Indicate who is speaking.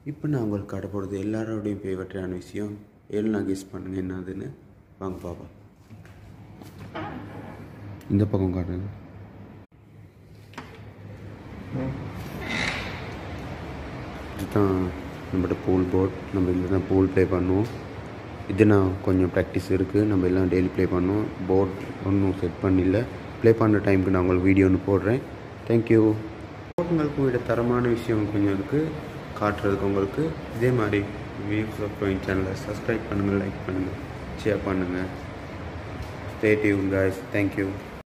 Speaker 1: இப்போ நான் உங்களுக்கு காட்ட போகிறது எல்லாரோடையும் ஃபேவரட்டான விஷயம் ஏழு நான் கெஸ் பண்ணுங்க என்னதுன்னு வாங்க பாப்பா இந்த பக்கம் காட்டுங்க இதுதான் நம்மளோட பூல் போர்ட் நம்ம இதில் தான் பூல் ப்ளே பண்ணுவோம் இது நான் கொஞ்சம் ப்ராக்டிஸ் இருக்குது நம்ம எல்லாம் டெய்லி ப்ளே பண்ணுவோம் போர்ட் ஒன்றும் செட் பண்ணல ப்ளே பண்ணுற டைமுக்கு நான் உங்களுக்கு வீடியோ ஒன்று போடுறேன் தேங்க்யூ உங்களுக்கு விட தரமான விஷயம் கொஞ்சம் இருக்குது காட்டுறதுக்கு உங்களுக்கு இதே மாதிரி வியூஸ் ஆஃப் ட்ராயிங் சேனலை சப்ஸ்கிரைப் பண்ணுங்கள் லைக் பண்ணுங்கள் ஷேர் பண்ணுங்கள் ஸ்டே டியூன் guys தேங்க்யூ